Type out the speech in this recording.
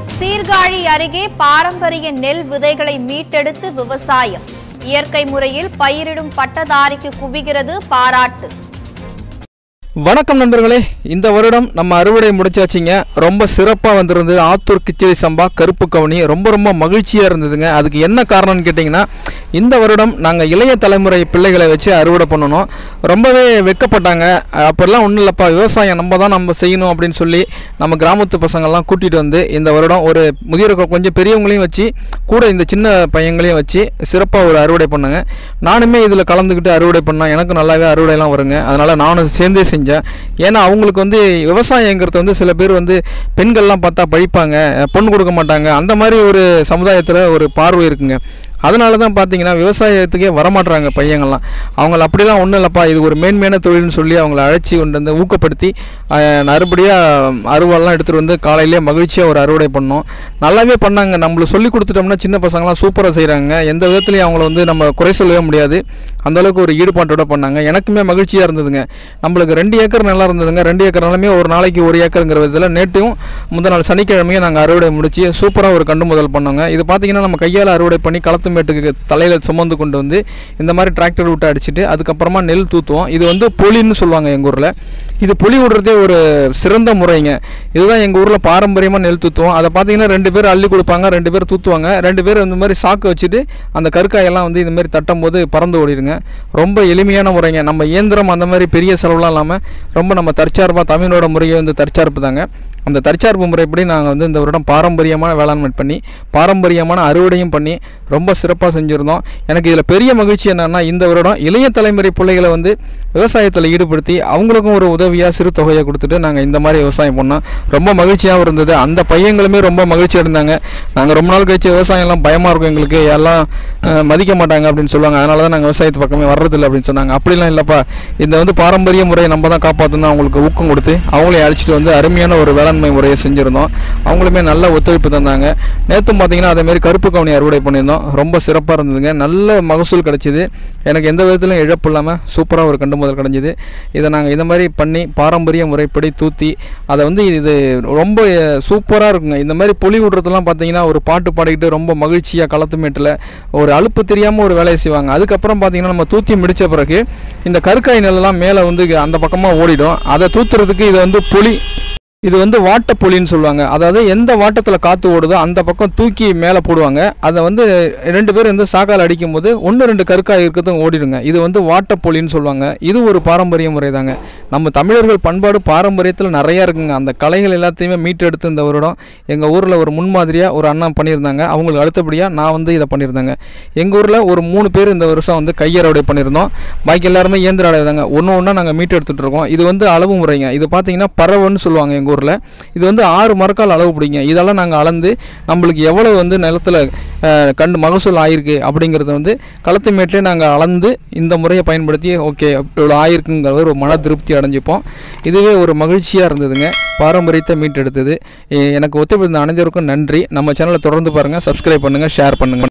சீர்காழி அருகே பாரம்பரிய நெல் விதைகளை மீட்டெடுத்து விவசாயம் இயற்கை முறையில் பயிரிடும் பட்டதாரிக்கு குவிகிறது பாராட்டு வணக்கம் நண்பர்களே இந்த வருடம் நம்ம அறுவடை முடிச்சாச்சுங்க ரொம்ப சிறப்பாக வந்திருந்தது ஆத்தூர் கிச்சடி சம்பா கருப்பு கவுனி ரொம்ப ரொம்ப மகிழ்ச்சியாக இருந்ததுங்க அதுக்கு என்ன காரணம்னு கேட்டிங்கன்னா இந்த வருடம் நாங்கள் இளைய தலைமுறை பிள்ளைகளை வச்சு அறுவடை பண்ணணும் ரொம்பவே வெக்கப்பட்டாங்க அப்போல்லாம் ஒன்றும் இல்லைப்பா விவசாயம் நம்ம தான் நம்ம செய்யணும் அப்படின்னு சொல்லி நம்ம கிராமத்து பசங்கள்லாம் கூட்டிகிட்டு வந்து இந்த வருடம் ஒரு முதியோர்கள் கொஞ்சம் பெரியவங்களையும் வச்சு கூட இந்த சின்ன பையங்களையும் வச்சு சிறப்பாக ஒரு அறுவடை பண்ணாங்க நானுமே இதில் கலந்துக்கிட்டு அறுவடை பண்ணால் எனக்கு நல்லாவே அறுவடைலாம் வருங்க அதனால் நானும் சேர்ந்தே செஞ்சேன் ஏன்னா அவங்களுக்கு வந்து விவசாயங்கிறது வந்து சில பேர் வந்து பெண்கள்லாம் பார்த்தா பழிப்பாங்க பொண்ணு கொடுக்க மாட்டாங்க அந்த மாதிரி ஒரு சமுதாயத்தில் ஒரு பார்வை இருக்குங்க அதனால தான் பார்த்தீங்கன்னா விவசாயத்துக்கே வரமாட்றாங்க பையங்கள்லாம் அவங்கள அப்படிலாம் ஒன்றும் இல்லைப்பா இது ஒரு மேன்மையான தொழில்னு சொல்லி அவங்கள அழைச்சி கொண்டு வந்து ஊக்கப்படுத்தி மறுபடியாக அறுவாலாம் எடுத்துகிட்டு வந்து காலையிலேயே மகிழ்ச்சியாக ஒரு அறுவடை பண்ணோம் நல்லாவே பண்ணாங்க நம்மளுக்கு சொல்லி கொடுத்துட்டோம்னா சின்ன பசங்களாம் சூப்பராக செய்கிறாங்க எந்த விதத்துலையும் அவங்கள வந்து நம்ம குறை சொல்லவே முடியாது அந்த அளவுக்கு ஒரு ஈடுபாட்டோட பண்ணாங்க எனக்குமே மகிழ்ச்சியாக இருந்ததுங்க நம்மளுக்கு ரெண்டு ஏக்கர் நல்லா இருந்ததுங்க ரெண்டு ஏக்கர் நிலமே ஒரு நாளைக்கு ஒரு ஏக்கருங்கிற விதத்தில் நேற்றையும் முந்தின நாள் சனிக்கிழமையும் நாங்கள் அறுவடை முடிச்சு சூப்பராக ஒரு கண்டு முதல் பண்ணோங்க இது பார்த்தீங்கன்னா நம்ம கையால் அறுவடை பண்ணி களத்து மேட்டுக்கு தலையில் சுமந்து கொண்டு வந்து இந்த மாதிரி டிராக்டர் விட்டு அடிச்சுட்டு அதுக்கப்புறமா நெல் தூத்துவோம் இது வந்து பொலின்னு சொல்லுவாங்க எங்கள் ஊரில் இது பொலி விடுறதே ஒரு சிறந்த முறைங்க இதுதான் எங்கள் ஊரில் பாரம்பரியமாக நெல் தூத்துவோம் அதை பார்த்தீங்கன்னா ரெண்டு பேர் அள்ளி கொடுப்பாங்க ரெண்டு பேர் தூத்துவாங்க ரெண்டு பேர் இந்த மாதிரி சாக்கு வச்சுட்டு அந்த கருக்காயெல்லாம் வந்து இந்த மாதிரி தட்டும் போது பறந்து ஓடிடுங்க ரொம்ப எளிமையான முறைங்க நம்ம இயந்திரம் அந்த மாதிரி பெரிய செலவுலாம் இல்லாமல் ரொம்ப நம்ம தற்சார்பாக தமிழோட முறையை வந்து தற்சார்பு தாங்க அந்த தற்சார்பு முறைப்படி நாங்கள் வந்து இந்த வருடம் பாரம்பரியமான வேளாண்மை பண்ணி பாரம்பரியமான அறுவடையும் பண்ணி ரொம்ப சிறப்பாக செஞ்சுருந்தோம் எனக்கு இதில் பெரிய மகிழ்ச்சி என்னென்னா இந்த வருடம் இளைய தலைமுறை பிள்ளைகளை வந்து விவசாயத்தில் ஈடுபடுத்தி அவங்களுக்கும் ஒரு உதவியாக சிறு தொகையை கொடுத்துட்டு நாங்கள் இந்த மாதிரி விவசாயம் பண்ணோம் ரொம்ப மகிழ்ச்சியாகவும் இருந்தது அந்த பையங்களுமே ரொம்ப மகிழ்ச்சியாக இருந்தாங்க நாங்கள் ரொம்ப நாள் கழிச்சு விவசாயம்லாம் பயமாக இருக்கும் எங்களுக்கு எல்லாம் அஹ், மதிக்க மாட்டாங்க அப்படின்னு சொல்லுவாங்க அதனால தான் நாங்கள் விவசாயத்து பக்கமே வர்றதில்லை அப்படின்னு சொன்னாங்க அப்படிலாம் இல்லைப்பா இந்த வந்து பாரம்பரிய முறையை நம்ம தான் காப்பாற்றணும் அவங்களுக்கு ஊக்கம் கொடுத்து அவங்களையும் அழைச்சிட்டு வந்து அருமையான ஒரு வேளாண்மை முறையை செஞ்சுருந்தோம் அவங்களுமே நல்ல ஒத்துழைப்பு தந்தாங்க நேற்றும் பார்த்தீங்கன்னா அதேமாரி கருப்பு கவுனி அறுவடை பண்ணியிருந்தோம் ரொம்ப சிறப்பாக இருந்ததுங்க நல்ல மகசூல் கிடச்சிது எனக்கு எந்த விதத்திலும் இழப்பு இல்லாமல் சூப்பராக ஒரு கண்டு முதல் கிடஞ்சிது இதை நாங்கள் இந்த மாதிரி பண்ணி பாரம்பரிய முறைப்படி தூத்தி அதை வந்து இது ரொம்ப சூப்பராக இருக்குங்க இந்த மாதிரி பொலி விடுறதுலாம் பார்த்தீங்கன்னா ஒரு பாட்டு பாடிக்கிட்டு ரொம்ப மகிழ்ச்சியாக களத்து மேட்டில் ஒரு அலுப்பு தெரியாமல் ஒரு வேலையை செய்வாங்க அதுக்கப்புறம் பார்த்தீங்கன்னா நம்ம தூத்தி முடித்த பிறகு இந்த கருக்காய் நெல்லெல்லாம் மேலே வந்து அந்த பக்கமாக ஓடிடும் அதை தூத்துறதுக்கு இதை வந்து புளி இது வந்து வாட்டப்புலின்னு சொல்லுவாங்க அதாவது எந்த வாட்டத்தில் காற்று ஓடுதோ அந்த பக்கம் தூக்கி மேலே போடுவாங்க அதை வந்து ரெண்டு பேர் வந்து சாக்கால் அடிக்கும்போது ஒன்று ரெண்டு கருக்காய் இருக்கிறதும் ஓடிடுங்க இது வந்து வாட்டப்புலின்னு சொல்லுவாங்க இது ஒரு பாரம்பரிய முறை தாங்க நம்ம தமிழர்கள் பண்பாடு பாரம்பரியத்தில் நிறையா இருக்குங்க அந்த கலைகள் எல்லாத்தையுமே மீட்டெடுத்து இந்த வருடம் எங்கள் ஊரில் ஒரு முன்மாதிரியாக ஒரு அண்ணா பண்ணியிருந்தாங்க அவங்களுக்கு அடுத்தபடியாக நான் வந்து இதை பண்ணியிருந்தேங்க எங்கள் ஊரில் ஒரு மூணு பேர் இந்த வருஷம் வந்து கையறுவடை பண்ணியிருந்தோம் பாக்கி எல்லாருமே இயந்திர அடை தாங்க ஒன்று ஒன்றா நாங்கள் மீட்டு எடுத்துகிட்டு இருக்கோம் இது வந்து அளவு முறைங்க இது பார்த்தீங்கன்னா பறவைன்னு சொல்லுவாங்க எங்கள் ஊரில் இது வந்து ஆறு மரக்கால் அளவு பிடிங்க இதெல்லாம் நாங்கள் அளந்து நம்மளுக்கு எவ்வளோ வந்து நிலத்தில் அஹ், கண்டு மகசூல் ஆயிருக்கு அப்படிங்கிறத வந்து களத்து மேட்டிலே நாங்கள் அளந்து இந்த முறையை பயன்படுத்தி ஓகே இவ்வளோ ஆயிருக்குங்கிற ஒரு மன திருப்தி அடைஞ்சிப்போம் இதுவே ஒரு மகிழ்ச்சியாக இருந்ததுங்க பாரம்பரியத்தை மீட்டெடுத்தது எ- எனக்கு ஒத்துழைப்பு அனைவருக்கும் நன்றி நம்ம சேனலை தொடர்ந்து பாருங்கள் சப்ஸ்கிரைப் பண்ணுங்கள் ஷேர் பண்ணுங்கள்